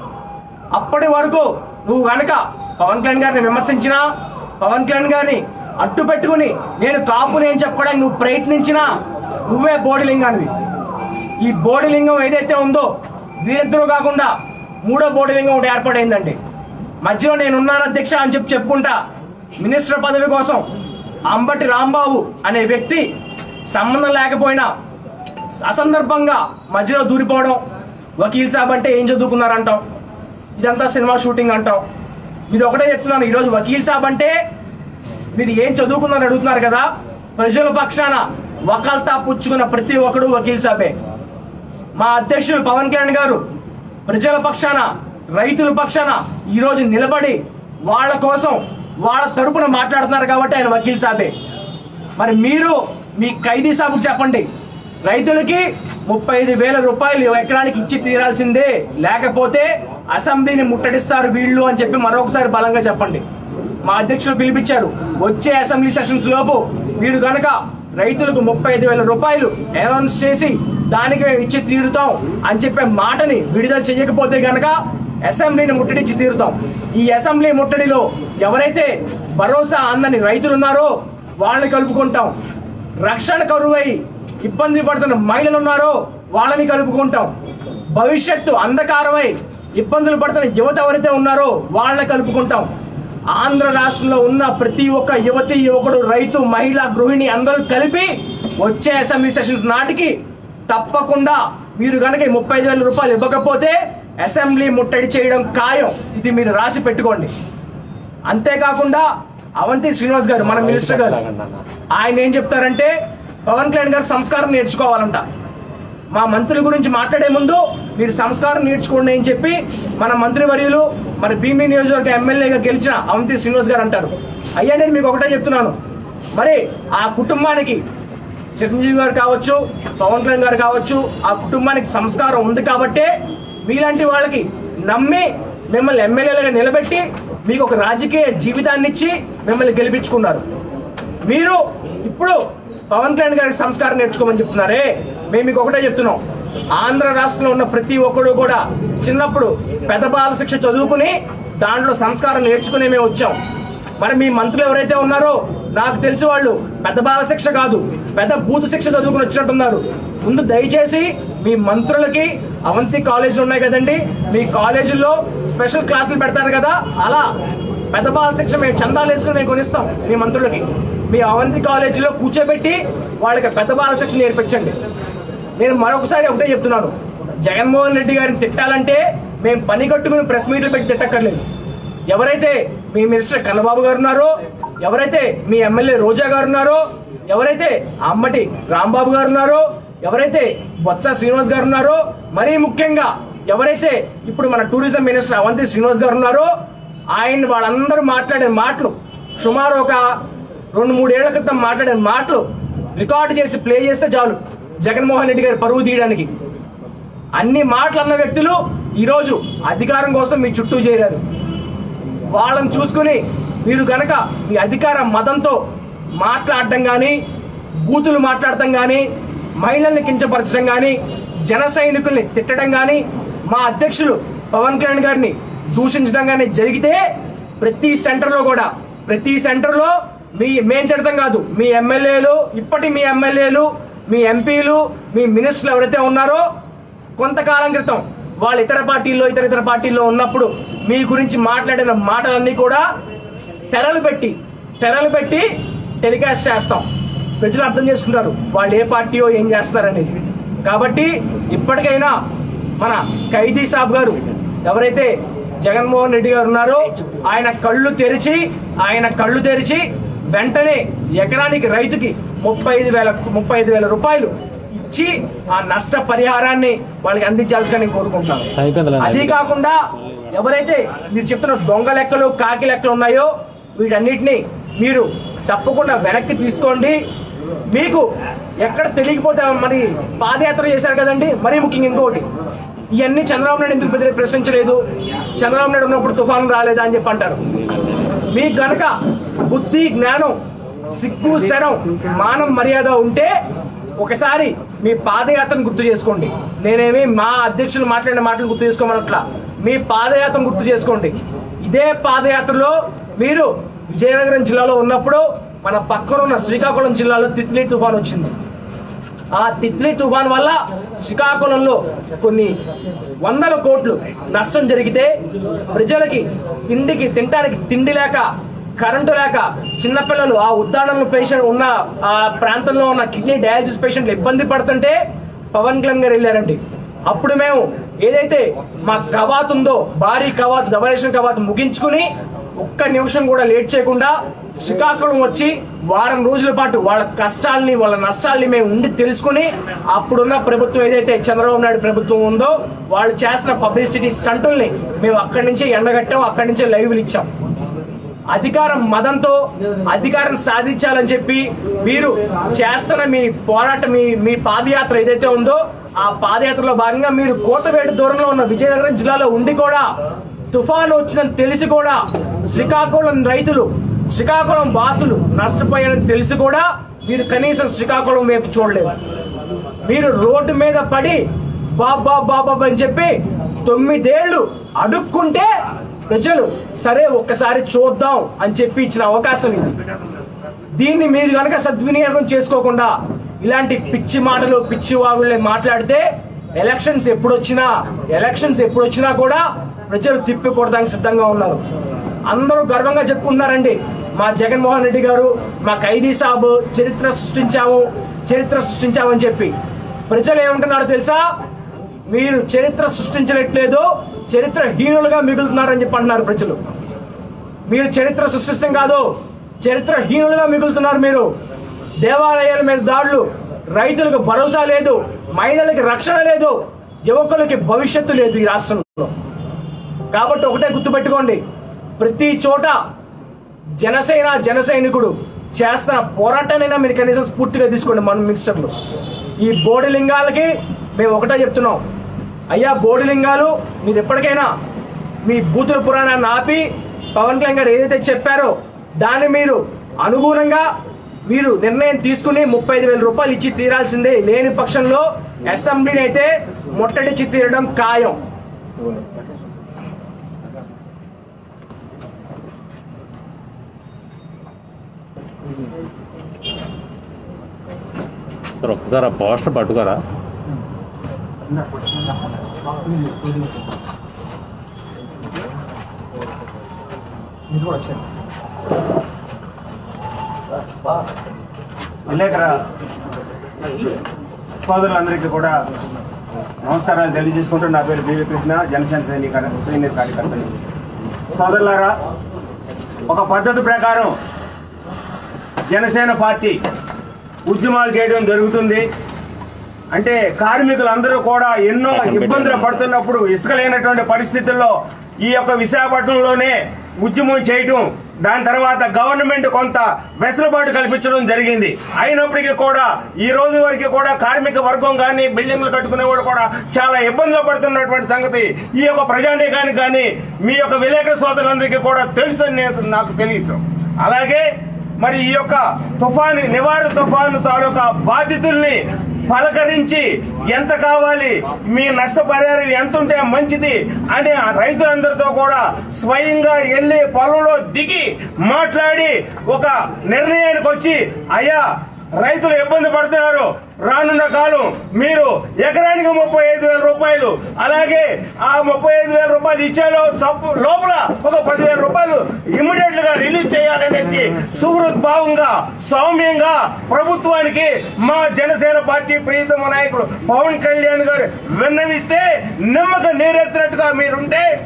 అప్పటి వరకు నువ్వు గనక పవన్ కళ్యాణ్ గారిని విమర్శించినా పవన్ కళ్యాణ్ గారిని అడ్డు పెట్టుకుని నేను కాపుని అని చెప్పుకోవడానికి నువ్వు ప్రయత్నించినా నువ్వే బోడిలింగానివి ఈ బోడిలింగం ఏదైతే ఉందో వీరిద్దరూ కాకుండా మూడో బోడిలింగం ఒకటి ఏర్పాటైందండి మధ్యలో నేను ఉన్నాను అధ్యక్ష అని చెప్పి చెప్పుకుంటా మినిస్టర్ పదవి కోసం అంబటి రాంబాబు అనే వ్యక్తి సంబంధం లేకపోయినా అసందర్భంగా మధ్యలో దూరిపోవడం వకీల్ సాబ్ అంటే ఏం చదువుకున్నారంటాం ఇదంతా సినిమా షూటింగ్ అంటాం మీరు ఒకటే చెప్తున్నాను ఈరోజు వకీల్ సాబ్ అంటే మీరు ఏం చదువుకున్నారని అడుగుతున్నారు కదా ప్రజల పక్షాన వకాల్తా పుచ్చుకున్న ప్రతి ఒక్కడు వకీల్ సాబే మా అధ్యక్షులు పవన్ కళ్యాణ్ గారు ప్రజల పక్షాన రైతుల పక్షాన ఈ రోజు నిలబడి వాళ్ళ కోసం వాళ్ళ తరపున మాట్లాడుతున్నారు కాబట్టి ఆయన వకీల్ సాబే మరి మీరు మీ ఖైదీ సాబుకు చెప్పండి రైతులకి ముప్పై ఐదు వేల రూపాయలు ఎకరానికి ఇచ్చి తీరాల్సిందే లేకపోతే అసెంబ్లీని ముట్టడిస్తారు వీళ్ళు అని చెప్పి మరొకసారి బలంగా చెప్పండి మా అధ్యక్షులు పిలిపించారు వచ్చే అసెంబ్లీ సెషన్స్ లోపు మీరు గనక రైతులకు ముప్పై ఐదు వేల రూపాయలు అనౌన్స్ చేసి దానికి మేము ఇచ్చి తీరుతాం అని చెప్పే మాటని విడుదల చేయకపోతే గనక అసెంబ్లీని ముట్టడిచ్చి తీరుతాం ఈ అసెంబ్లీ ముట్టడిలో ఎవరైతే భరోసా అందని రైతులు ఉన్నారో వాళ్ళని కలుపుకుంటాం రక్షణ కరువై ఇబ్బంది పడుతున్న మహిళలు ఉన్నారో వాళ్ళని కలుపుకుంటాం భవిష్యత్తు అంధకారమై ఇబ్బందులు పడుతున్న యువత ఎవరైతే ఉన్నారో వాళ్ళని కలుపుకుంటాం ఆంధ్ర రాష్ట్రంలో ఉన్న ప్రతి ఒక్క యువతి యువకుడు రైతు మహిళ గృహిణి అందరూ కలిపి వచ్చే అసెంబ్లీ సెషన్స్ నాటికి తప్పకుండా మీరు కనుక ఈ ముప్పై ఐదు వేల రూపాయలు ఇవ్వకపోతే అసెంబ్లీ ముట్టడి చేయడం ఖాయం ఇది మీరు రాసి పెట్టుకోండి అంతేకాకుండా అవంతి శ్రీనివాస్ గారు మన మినిస్టర్ గారు ఆయన ఏం చెప్తారంటే పవన్ కళ్యాణ్ గారు సంస్కారం నేర్చుకోవాలంట మా మంత్రుల గురించి మాట్లాడే ముందు మీరు సంస్కారం నేర్చుకోండి అని చెప్పి మన మంత్రివర్యులు మన భీమి నియోజకవర్గ ఎమ్మెల్యేగా గెలిచిన అవంతి శ్రీనివాస్ గారు అంటారు అయ్యా నేను మీకు ఒకటే చెప్తున్నాను మరి ఆ కుటుంబానికి చిరంజీవి గారు కావచ్చు పవన్ కళ్యాణ్ గారు కావచ్చు ఆ కుటుంబానికి సంస్కారం ఉంది కాబట్టే మీలాంటి వాళ్ళకి నమ్మి మిమ్మల్ని ఎమ్మెల్యేలుగా నిలబెట్టి మీకు ఒక రాజకీయ జీవితాన్ని ఇచ్చి మిమ్మల్ని గెలిపించుకున్నారు మీరు ఇప్పుడు పవన్ కళ్యాణ్ గారికి సంస్కారం నేర్చుకోమని చెప్తున్నారే మేము మీకు ఒకటే చెప్తున్నాం ఆంధ్ర రాష్ట్రంలో ఉన్న ప్రతి ఒక్కడు కూడా చిన్నప్పుడు పెద్ద బాల శిక్ష చదువుకుని దాంట్లో సంస్కారం నేర్చుకుని మేము వచ్చాం మరి మీ మంత్రులు ఎవరైతే ఉన్నారో నాకు తెలిసి వాళ్ళు పెద్ద బాల శిక్ష కాదు పెద్ద బూత్ శిక్ష చదువుకుని వచ్చినట్టున్నారు ముందు దయచేసి మీ మంత్రులకి అవంతి కాలేజీలు ఉన్నాయి కదండి మీ కాలేజీల్లో స్పెషల్ క్లాసులు పెడతారు కదా అలా పెద్ద బాల శిక్ష మేము చందాలు వేసుకుని మేము కొనిస్తాం మీ మంత్రులకి మీ అవంతి కాలేజీలో కూర్చోబెట్టి వాళ్ళకి పెద్ద బాల శిక్ష నేర్పించండి నేను మరొకసారి ఒకటే చెప్తున్నాను జగన్మోహన్ రెడ్డి గారిని తిట్టాలంటే మేము పని కట్టుకుని ప్రెస్ మీట్లు పెట్టి తిట్టక్కర్లేదు ఎవరైతే మీ మినిస్టర్ కన్నబాబు గారు ఉన్నారో ఎవరైతే మీ ఎమ్మెల్యే రోజా గారు ఉన్నారో ఎవరైతే అమ్మటి రాంబాబు గారు ఉన్నారో ఎవరైతే బొత్స శ్రీనివాస్ గారు ఉన్నారో మరీ ముఖ్యంగా ఎవరైతే ఇప్పుడు మన టూరిజం మినిస్టర్ అవంతి శ్రీనివాస్ గారు ఉన్నారో ఆయన వాళ్ళందరూ మాట్లాడే మాటలు సుమారు ఒక రెండు మూడేళ్ల క్రితం మాట్లాడే మాటలు రికార్డు చేసి ప్లే చేస్తే చాలు జగన్మోహన్ రెడ్డి గారి పరువు తీయడానికి అన్ని మాటలు అన్న వ్యక్తులు ఈరోజు అధికారం కోసం మీ చుట్టూ చేరారు వాళ్ళని చూసుకుని మీరు గనక మీ అధికార మతంతో మాట్లాడటం కానీ బూతులు మాట్లాడటం కానీ మహిళల్ని కించపరచడం కానీ జన సైనికుల్ని తిట్టడం కానీ మా అధ్యక్షులు పవన్ కళ్యాణ్ గారిని దూషించడం కానీ జరిగితే ప్రతి సెంటర్లో కూడా ప్రతి సెంటర్లో మీ మేం తిడతాం కాదు మీ ఎమ్మెల్యేలు ఇప్పటి మీ ఎమ్మెల్యేలు మీ ఎంపీలు మీ మినిస్టర్లు ఎవరైతే ఉన్నారో కొంతకాలం క్రితం వాళ్ళు ఇతర పార్టీల్లో ఇతర ఇతర పార్టీల్లో ఉన్నప్పుడు మీ గురించి మాట్లాడిన మాటలన్నీ కూడా తెరలు పెట్టి తెరలు పెట్టి టెలికాస్ట్ చేస్తాం ప్రజలు అర్థం చేసుకుంటారు వాళ్ళు ఏ పార్టీయో ఏం చేస్తున్నారనేది కాబట్టి ఇప్పటికైనా మన ఖైదీ సాబ్ గారు ఎవరైతే జగన్మోహన్ రెడ్డి గారు ఉన్నారో ఆయన కళ్ళు తెరిచి ఆయన కళ్ళు తెరిచి వెంటనే ఎకరానికి రైతుకి ముప్పై ఐదు వేల ముప్పై ఐదు వేల రూపాయలు వచ్చి ఆ నష్ట పరిహారాన్ని వాళ్ళకి అందించాల్సిగా నేను కోరుకుంటున్నాను అయిపోయిందిలే. అది కాకుండా ఎవరైతే మీరు చెప్తున్న దొంగ లెక్కలు కాకి లెక్కలు ఉన్నాయో వీటన్నిటిని మీరు తప్పకుండా వెనక్కి తీసుకోండి మీకు ఎక్కడ తెలియకపోతే మరి పాదయాత్ర చేశారు కదండి మరీ ముఖ్యంగా ఇంకోటి ఇవన్నీ చంద్రబాబు నాయుడు ఎందుకు ప్రతి- ప్రశ్నించలేదు చంద్రబాబు నాయుడు ఉన్నప్పుడు తుఫాను రాలేదా అని చెప్పి అంటారు మీకు గనక బుద్ధి జ్ఞానం సిగ్గు శరం మానం మర్యాద ఉంటే ఒకసారి మీ పాదయాత్రను గుర్తు చేసుకోండి నేనేమి మా అధ్యక్షులు మాట్లాడిన మాటలు గుర్తు చేసుకోమనట్లా మీ పాదయాత్రను గుర్తు చేసుకోండి ఇదే పాదయాత్రలో మీరు విజయనగరం జిల్లాలో ఉన్నప్పుడు మన పక్కన ఉన్న శ్రీకాకుళం జిల్లాలో తిత్లీ తుఫాన్ వచ్చింది ఆ తిత్లీ తుఫాన్ వల్ల శ్రీకాకుళంలో కొన్ని వందల కోట్లు నష్టం జరిగితే ప్రజలకి తిండికి తినడానికి తిండి లేక కరెంటు లేక చిన్నపిల్లలు ఆ ఉద్దానంలో పేషెంట్ ఉన్న ఆ ప్రాంతంలో ఉన్న కిడ్నీ డయాలసిస్ పేషెంట్లు ఇబ్బంది పడుతుంటే పవన్ కళ్యాణ్ గారు వెళ్ళారండి అప్పుడు మేము ఏదైతే మా కవాత్ ఉందో భారీ కవాత్ డబలేషన్ కవాత్ ముగించుకుని ఒక్క నిమిషం కూడా లేట్ చేయకుండా శ్రీకాకుళం వచ్చి వారం రోజుల పాటు వాళ్ళ కష్టాల్ని వాళ్ళ నష్టాల్ని మేము ఉండి తెలుసుకుని అప్పుడున్న ప్రభుత్వం ఏదైతే చంద్రబాబు నాయుడు ప్రభుత్వం ఉందో వాళ్ళు చేసిన పబ్లిసిటీ స్టంటుల్ని మేము అక్కడి నుంచే ఎండగట్టాం అక్కడి నుంచే లైవ్లు ఇచ్చాం అధికారం మదంతో అధికారం సాధించాలని చెప్పి మీరు చేస్తున్న మీ పోరాటం మీ మీ పాదయాత్ర ఏదైతే ఉందో ఆ పాదయాత్రలో భాగంగా మీరు కోటవేడు దూరంలో ఉన్న విజయనగరం జిల్లాలో ఉండి కూడా తుఫాను వచ్చిందని తెలిసి కూడా శ్రీకాకుళం రైతులు శ్రీకాకుళం వాసులు నష్టపోయారని తెలిసి కూడా మీరు కనీసం శ్రీకాకుళం వైపు చూడలేదు మీరు రోడ్డు మీద పడి బాబా బాబా అని చెప్పి తొమ్మిదేళ్లు అడుక్కుంటే ప్రజలు సరే ఒక్కసారి చూద్దాం అని చెప్పి ఇచ్చిన అవకాశం ఇది దీన్ని మీరు కనుక సద్వినియోగం చేసుకోకుండా ఇలాంటి పిచ్చి మాటలు పిచ్చి వాగుల్ని మాట్లాడితే ఎలక్షన్స్ ఎప్పుడు వచ్చినా ఎలక్షన్స్ ఎప్పుడు వచ్చినా కూడా ప్రజలు తిప్పి కొడడానికి సిద్ధంగా ఉన్నారు అందరూ గర్వంగా చెప్పుకుంటున్నారండి మా జగన్మోహన్ రెడ్డి గారు మా ఖైదీ సాబు చరిత్ర సృష్టించాము చరిత్ర సృష్టించామని చెప్పి ప్రజలు ఏమంటున్నారో తెలుసా మీరు చరిత్ర సృష్టించట్లేదు చరిత్ర హీనులుగా మిగులుతున్నారని చెప్పి అంటున్నారు ప్రజలు మీరు చరిత్ర సృష్టించడం కాదు చరిత్ర హీనులుగా మిగులుతున్నారు మీరు దేవాలయాల మీద దాడులు రైతులకు భరోసా లేదు మహిళలకు రక్షణ లేదు యువకులకి భవిష్యత్తు లేదు ఈ రాష్ట్రంలో కాబట్టి ఒకటే గుర్తుపెట్టుకోండి ప్రతి చోట జనసేన జన సైనికుడు చేస్తున్న పోరాటానైనా మీరు కనీసం స్ఫూర్తిగా తీసుకోండి మన మినిస్టర్లు ఈ బోడిలింగాలకి మేము ఒకటే చెప్తున్నాం అయ్యా బోడిలింగాలు మీరు ఎప్పటికైనా మీ బూతుల పురాణాన్ని ఆపి పవన్ కళ్యాణ్ గారు ఏదైతే చెప్పారో దాన్ని మీరు అనుగుణంగా మీరు నిర్ణయం తీసుకుని ముప్పై ఐదు వేల రూపాయలు ఇచ్చి తీరాల్సిందే లేని పక్షంలో అసెంబ్లీని అయితే ముట్టడిచ్చి తీరడం ఖాయం సార్ ఒక్కసారి ఆ పోస్టర్ పట్టుకోరా విలేకర సోదరులందరికీ కూడా నమస్కారాలు తెలియజేసుకుంటూ నా పేరు బీవీ కృష్ణ జనసేన సైనిక సైనిక కార్యకర్తలు సోదరులారా ఒక పద్ధతి ప్రకారం జనసేన పార్టీ ఉద్యమాలు చేయడం జరుగుతుంది అంటే కార్మికులందరూ కూడా ఎన్నో ఇబ్బందులు పడుతున్నప్పుడు ఇసుక లేనటువంటి పరిస్థితుల్లో ఈ యొక్క విశాఖపట్నంలోనే ఉద్యమం చేయటం దాని తర్వాత గవర్నమెంట్ కొంత వెసులుబాటు కల్పించడం జరిగింది అయినప్పటికీ కూడా ఈ రోజు వరకు కూడా కార్మిక వర్గం కానీ బిల్డింగ్లు కట్టుకునే వాళ్ళు కూడా చాలా ఇబ్బందులు పడుతున్నటువంటి సంగతి ఈ యొక్క ప్రజానీకానికి కానీ మీ యొక్క విలేకరు సోదరులందరికీ కూడా తెలుసు అని నేను- నాకు తెలియదు అలాగే మరి ఈ యొక్క తుఫాను నివారణ తుఫాను తాలూకా బాధితుల్ని పలకరించి ఎంత కావాలి మీ నష్టపరిహారం ఎంత ఉంటే మంచిది అని ఆ రైతులందరితో కూడా స్వయంగా వెళ్ళి పొలంలో దిగి మాట్లాడి ఒక నిర్ణయానికి వచ్చి అయ్యా రైతులు ఇబ్బంది పడుతున్నారు రానున్న కాలం మీరు ఎకరానికి ముప్పై ఐదు వేల రూపాయలు అలాగే ఆ ముప్పై ఐదు వేల రూపాయలు ఇచ్చేలో చప్పు లోపల ఒక పదివేల రూపాయలు ఇమ్మీడియట్ గా రిలీజ్ చేయాలనేసి సుహృద్భావంగా సౌమ్యంగా ప్రభుత్వానికి మా జనసేన పార్టీ ప్రియతమ నాయకులు పవన్ కళ్యాణ్ గారు విన్నవిస్తే నిమ్మక నీరెత్తినట్టుగా మీరుంటే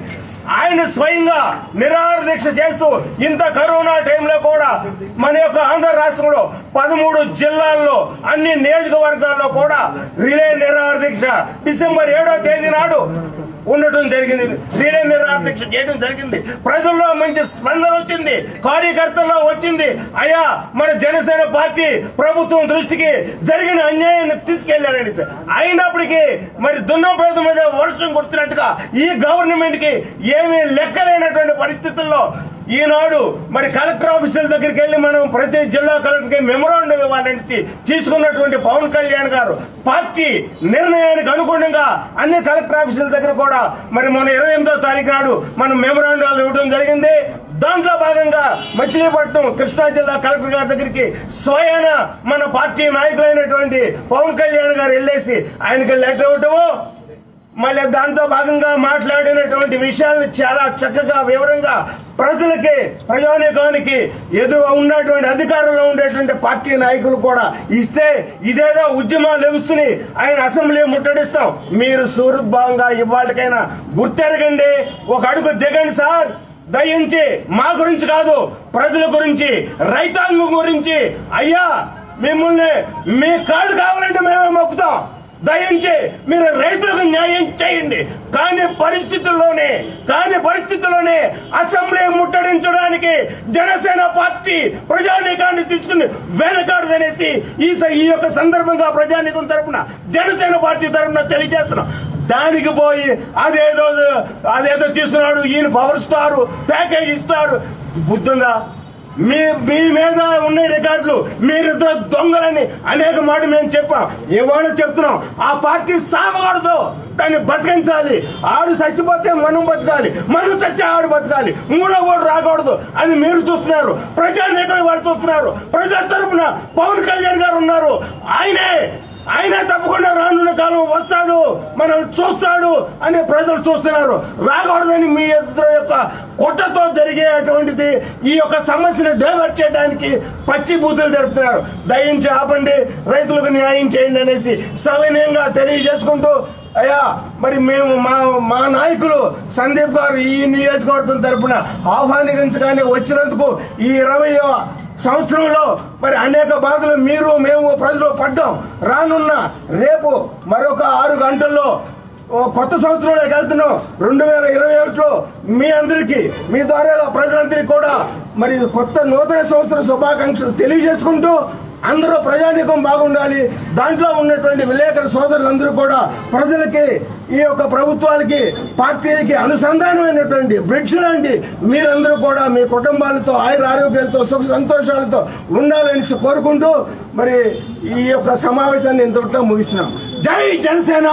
ఆయన స్వయంగా నిరాహార దీక్ష చేస్తూ ఇంత కరోనా టైంలో కూడా మన యొక్క ఆంధ్ర రాష్ట్రంలో పదమూడు జిల్లాల్లో అన్ని నియోజకవర్గాల్లో కూడా రిలే నిరాహార దీక్ష డిసెంబర్ ఏడో తేదీ నాడు ఉండటం జరిగింది రిలే నిరాహార దీక్ష చేయడం జరిగింది ప్రజల్లో మంచి స్పందన వచ్చింది కార్యకర్తల్లో వచ్చింది అయ్యా మన జనసేన పార్టీ ప్రభుత్వం దృష్టికి జరిగిన అన్యాయాన్ని తీసుకెళ్లారని సార్. అయినప్పటికీ మరి దున్నపోతు మీద వర్షం కుడుతున్నట్టుగా ఈ గవర్నమెంట్ కి ఏమీ లెక్కలేనటువంటి పరిస్థితుల్లో ఈనాడు మరి కలెక్టర్ ఆఫీసుల దగ్గరికి వెళ్ళి మనం ప్రతి జిల్లా కలెక్టర్ కి మెమోరాండం ఇవ్వాలని తీసుకున్నటువంటి పవన్ కళ్యాణ్ గారు పార్టీ నిర్ణయానికి అనుగుణంగా అన్ని కలెక్టర్ ఆఫీసుల దగ్గర కూడా మరి మన ఇరవై ఎనిమిదో తారీఖు నాడు మనం మెమోరాండాలు ఇవ్వడం జరిగింది దాంట్లో భాగంగా మచిలీపట్నం కృష్ణా జిల్లా కలెక్టర్ గారి దగ్గరికి స్వయాన మన పార్టీ నాయకులైనటువంటి పవన్ కళ్యాణ్ గారు వెళ్ళేసి ఆయనకి లెటర్ ఇవ్వటము మళ్ళీ దాంతో భాగంగా మాట్లాడినటువంటి విషయాలను చాలా చక్కగా వివరంగా ప్రజలకి ప్రజానీకానికి ఎదురు ఉన్నటువంటి అధికారంలో ఉండేటువంటి పార్టీ నాయకులు కూడా ఇస్తే ఇదేదో ఉద్యమాలు ఎగుస్తుని ఆయన అసెంబ్లీ ముట్టడిస్తాం మీరు సూరుభావంగా ఇవాళకైనా గుర్తెరగండి ఒక అడుగు దిగండి సార్ దయించి మా గురించి కాదు ప్రజల గురించి రైతాంగం గురించి అయ్యా మిమ్మల్ని మీ కాళ్ళు కావాలంటే మేమే మొక్కుతాం దయించి మీరు రైతులకు న్యాయం చేయండి కానీ పరిస్థితుల్లోనే కానీ పరిస్థితుల్లోనే అసెంబ్లీ ముట్టడించడానికి జనసేన పార్టీ ప్రజానీకాన్ని తీసుకుని వెనకాడదనేసి ఈ స- ఈ యొక్క సందర్భంగా ప్రజానీకం తరపున జనసేన పార్టీ తరపున తెలియజేస్తున్నాం దానికి పోయి అదేదో అదేదో తీసుకున్నాడు ఈయన పవర్ స్టార్ ప్యాకేజ్ ఇస్తారు బుద్ధుందా మీ మీ మీద ఉన్న రికార్డులు మీరిద్దరు దొంగలని అనేక మాట మేము చెప్పాం ఇవాళ చెప్తున్నాం ఆ పార్టీ సావకూడదు దాన్ని బతికించాలి ఆడు చచ్చిపోతే మనం బతకాలి మనం చచ్చి ఆడు బతకాలి మూడో ఓడు రాకూడదు అని మీరు చూస్తున్నారు ప్రజానేకలు వాళ్ళు చూస్తున్నారు ప్రజల తరపున పవన్ కళ్యాణ్ గారు ఉన్నారు ఆయనే ఆయనే తప్పకుండా రానున్న కాలం వస్తాడు మనం చూస్తాడు అని ప్రజలు చూస్తున్నారు రాకూడదని మీ ఇద్దరు యొక్క కుట్రతో జరిగేటువంటిది ఈ యొక్క సమస్యను డైవర్ట్ చేయడానికి పచ్చి బూతులు జరుపుతున్నారు దయించి ఆపండి రైతులకు న్యాయం చేయండి అనేసి సవినయంగా తెలియజేసుకుంటూ అయ్యా మరి మేము మా మా నాయకులు సందీప్ గారు ఈ నియోజకవర్గం తరపున ఆహ్వానించగానే వచ్చినందుకు ఈ ఇరవై సంవత్సరంలో మరి అనేక బాధలు మీరు మేము ప్రజలు పడ్డాం రానున్న రేపు మరొక ఆరు గంటల్లో ఓ కొత్త సంవత్సరంలోకి వెళ్తున్నాం రెండు వేల ఇరవై ఒకటిలో మీ అందరికీ మీ ద్వారా ప్రజలందరికీ కూడా మరి కొత్త నూతన సంవత్సర శుభాకాంక్షలు తెలియజేసుకుంటూ అందరూ ప్రజానీకం బాగుండాలి దాంట్లో ఉన్నటువంటి విలేకరు సోదరులందరూ కూడా ప్రజలకి ఈ యొక్క ప్రభుత్వాలకి పార్టీలకి అనుసంధానమైనటువంటి బ్రిడ్జ్ లాంటి మీరందరూ కూడా మీ కుటుంబాలతో ఆయుర ఆరోగ్యాలతో సుఖ సంతోషాలతో ఉండాలని కోరుకుంటూ మరి ఈ యొక్క సమావేశాన్ని ఇంతటితో ముగిస్తున్నాం జై జనసేన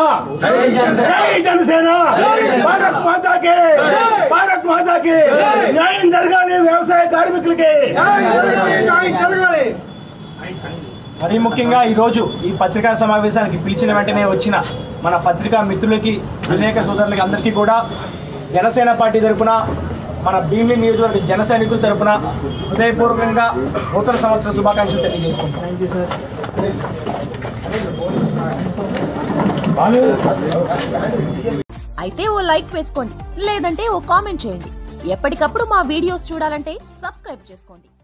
జై జనసేన భారత్ మాతాకి భారత్ మాతాకి న్యాయం జరగాలి వ్యవసాయ కార్మికులకి మరీ ముఖ్యంగా ఈ రోజు ఈ పత్రికా సమావేశానికి పిలిచిన వెంటనే వచ్చిన మన పత్రికా మిత్రులకి విలేక సోదరులకి అందరికీ కూడా జనసేన పార్టీ తరపున మన భీమిలి నియోజకవర్గ జన సైనికుల తరపున హృదయపూర్వకంగా నూతన సంవత్సర శుభాకాంక్షలు తెలియజేసుకుంటాం అయితే ఓ లైక్ వేసుకోండి లేదంటే ఓ కామెంట్ చేయండి ఎప్పటికప్పుడు మా వీడియోస్ చూడాలంటే సబ్స్క్రైబ్ చేసుకోండి